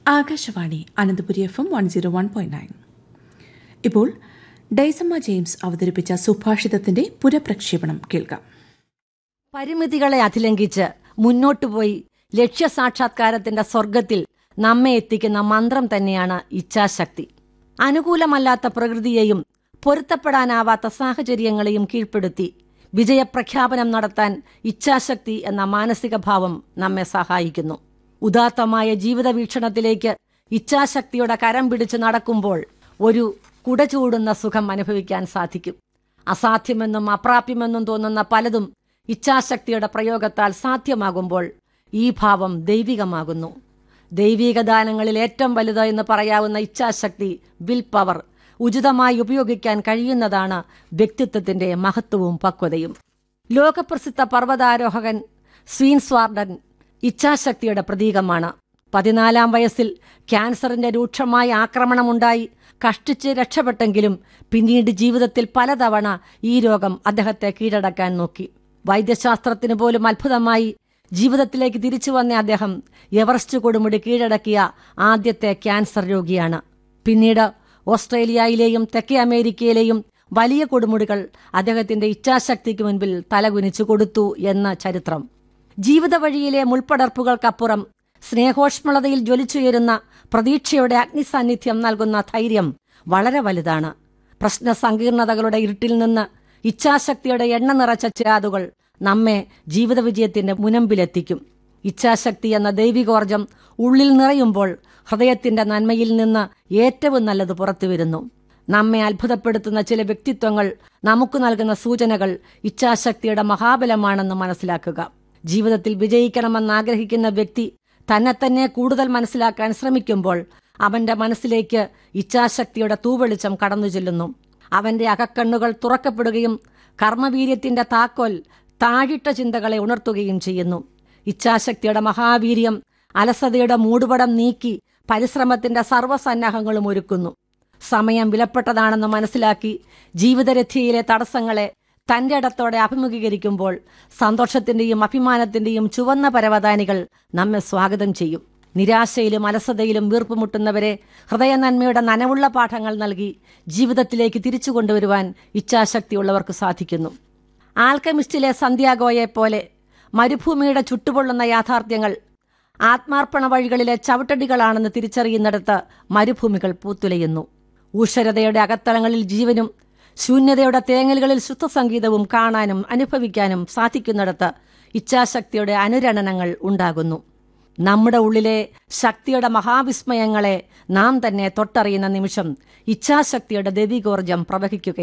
Akashvani Ananthapuri F M one zero one point nine ഇപ്പോൾ Daisamma James അവതരിപ്പിച്ച സുഭാഷിതത്തിന്റെ പുനഃപ്രക്ഷേപണം കേൾക്കാം പരിമിതികളെ അതിലംഘിച്ച് മുന്നോട്ടു പോയി ലക്ഷ്യസാക്ഷാത്കാരത്തിന്റെ സ്വർഗത്തിൽ നമ്മെ എത്തിക്കുന്ന മന്ത്രം തന്നെയാണ് ഇച്ഛാശക്തി അനുകൂലമല്ലാത്ത പ്രകൃതിയെയും പൊരുത്തപ്പെടാനാവാത്ത സാഹചര്യങ്ങളെയും കീഴ്പ്പെടുത്തി വിജയപ്രഖ്യാപനം നടത്താൻ ഇച്ഛാശക്തി എന്ന മാനസിക ഭാവം നമ്മെ സഹായിക്കുന്നു ഉദാത്തമായ ജീവിത വീക്ഷണത്തിലേക്ക് ഇച്ഛാശക്തിയുടെ കരം പിടിച്ച് നടക്കുമ്പോൾ ഒരു കുട ചൂടുന്ന സുഖം അനുഭവിക്കാൻ സാധിക്കും അസാധ്യമെന്നും അപ്രാപ്യമെന്നും തോന്നുന്ന പലതും ഇച്ഛാശക്തിയുടെ പ്രയോഗത്താൽ സാധ്യമാകുമ്പോൾ ഈ ഭാവം ദൈവികമാകുന്നു ദൈവിക ദാനങ്ങളിൽ ഏറ്റവും വലുത് എന്ന് പറയാവുന്ന ഇച്ഛാശക്തി വിൽ പവർ ഉചിതമായി ഉപയോഗിക്കാൻ കഴിയുന്നതാണ് വ്യക്തിത്വത്തിന്റെ മഹത്വവും പക്വതയും ലോകപ്രസിദ്ധ പർവ്വതാരോഹകൻ സ്വീൻസ്വാർഡൻ ഇച്ഛാശക്തിയുടെ പ്രതീകമാണ് പതിനാലാം വയസ്സിൽ ക്യാൻസറിന്റെ രൂക്ഷമായ ആക്രമണമുണ്ടായി കഷ്ടിച്ച് രക്ഷപ്പെട്ടെങ്കിലും പിന്നീട് ജീവിതത്തിൽ പലതവണ ഈ രോഗം അദ്ദേഹത്തെ കീഴടക്കാൻ നോക്കി വൈദ്യശാസ്ത്രത്തിന് പോലും അത്ഭുതമായി ജീവിതത്തിലേക്ക് തിരിച്ചു വന്ന അദ്ദേഹം എവറസ്റ്റ് കൊടുമുടി കീഴടക്കിയ ആദ്യത്തെ ക്യാൻസർ രോഗിയാണ് പിന്നീട് ഓസ്ട്രേലിയയിലെയും തെക്കേ അമേരിക്കയിലെയും വലിയ കൊടുമുടികൾ അദ്ദേഹത്തിന്റെ ഇച്ഛാശക്തിക്ക് മുൻപിൽ തലകുനിച്ചു കൊടുത്തു എന്ന ചരിത്രം ജീവിത വഴിയിലെ മുൾപ്പടർപ്പുകൾക്കപ്പുറം സ്നേഹോഷ്മളതയിൽ ജ്വലിച്ചുയരുന്ന പ്രതീക്ഷയുടെ അഗ്നിസാന്നിധ്യം നൽകുന്ന ധൈര്യം വളരെ വലുതാണ് പ്രശ്ന സങ്കീർണതകളുടെ ഇരുട്ടിൽ നിന്ന് ഇച്ഛാശക്തിയുടെ എണ്ണ നിറച്ച ചിരാതുകൾ നമ്മെ ജീവിത വിജയത്തിന്റെ മുനമ്പിലെത്തിക്കും ഇച്ഛാശക്തി എന്ന ദൈവികോർജം ഉള്ളിൽ നിറയുമ്പോൾ ഹൃദയത്തിന്റെ നന്മയിൽ നിന്ന് ഏറ്റവും നല്ലത് പുറത്തു വരുന്നു നമ്മെ അത്ഭുതപ്പെടുത്തുന്ന ചില വ്യക്തിത്വങ്ങൾ നമുക്ക് നൽകുന്ന സൂചനകൾ ഇച്ഛാശക്തിയുടെ മഹാബലമാണെന്ന് മനസ്സിലാക്കുക ജീവിതത്തിൽ വിജയിക്കണമെന്ന് ആഗ്രഹിക്കുന്ന വ്യക്തി തന്നെ തന്നെ കൂടുതൽ മനസ്സിലാക്കാൻ ശ്രമിക്കുമ്പോൾ അവന്റെ മനസ്സിലേക്ക് ഇച്ഛാശക്തിയുടെ തൂവെളിച്ചം കടന്നു ചെല്ലുന്നു അവന്റെ അകക്കണ്ണുകൾ തുറക്കപ്പെടുകയും കർമ്മവീര്യത്തിന്റെ താക്കോൽ താഴിട്ട ചിന്തകളെ ഉണർത്തുകയും ചെയ്യുന്നു ഇച്ഛാശക്തിയുടെ മഹാവീര്യം അലസതയുടെ മൂടുപടം നീക്കി പരിശ്രമത്തിന്റെ സർവ്വസന്നാഹങ്ങളും ഒരുക്കുന്നു സമയം വിലപ്പെട്ടതാണെന്ന് മനസ്സിലാക്കി ജീവിതരഥിയിലെ തടസ്സങ്ങളെ തന്റെ ഇടത്തോടെ അഭിമുഖീകരിക്കുമ്പോൾ സന്തോഷത്തിന്റെയും അഭിമാനത്തിന്റെയും ചുവന്ന പരവതാനികൾ നമ്മെ സ്വാഗതം ചെയ്യും നിരാശയിലും അലസതയിലും വീർപ്പുമുട്ടുന്നവരെ ഹൃദയനന്മയുടെ നനവുള്ള പാഠങ്ങൾ നൽകി ജീവിതത്തിലേക്ക് തിരിച്ചു കൊണ്ടുവരുവാൻ ഇച്ഛാശക്തിയുള്ളവർക്ക് സാധിക്കുന്നു ആൽക്കമിസ്റ്റിലെ സന്ധ്യാഗോയെ പോലെ മരുഭൂമിയുടെ ചുട്ടുപൊള്ളുന്ന യാഥാർത്ഥ്യങ്ങൾ ആത്മാർപ്പണ വഴികളിലെ ചവിട്ടടികളാണെന്ന് തിരിച്ചറിയുന്നിടത്ത് മരുഭൂമികൾ പൂത്തുലയുന്നു ഊഷരതയുടെ അകത്തളങ്ങളിൽ ജീവനും ശൂന്യതയുടെ തേങ്ങലുകളിൽ ശുദ്ധസംഗീതവും കാണാനും അനുഭവിക്കാനും സാധിക്കുന്നിടത്ത് ഇച്ഛാശക്തിയുടെ അനുരണനങ്ങൾ ഉണ്ടാകുന്നു നമ്മുടെ ഉള്ളിലെ ശക്തിയുടെ മഹാവിസ്മയങ്ങളെ നാം തന്നെ തൊട്ടറിയുന്ന നിമിഷം ഇച്ഛാശക്തിയുടെ ദൈവികോർജം പ്രവഹിക്കുകയും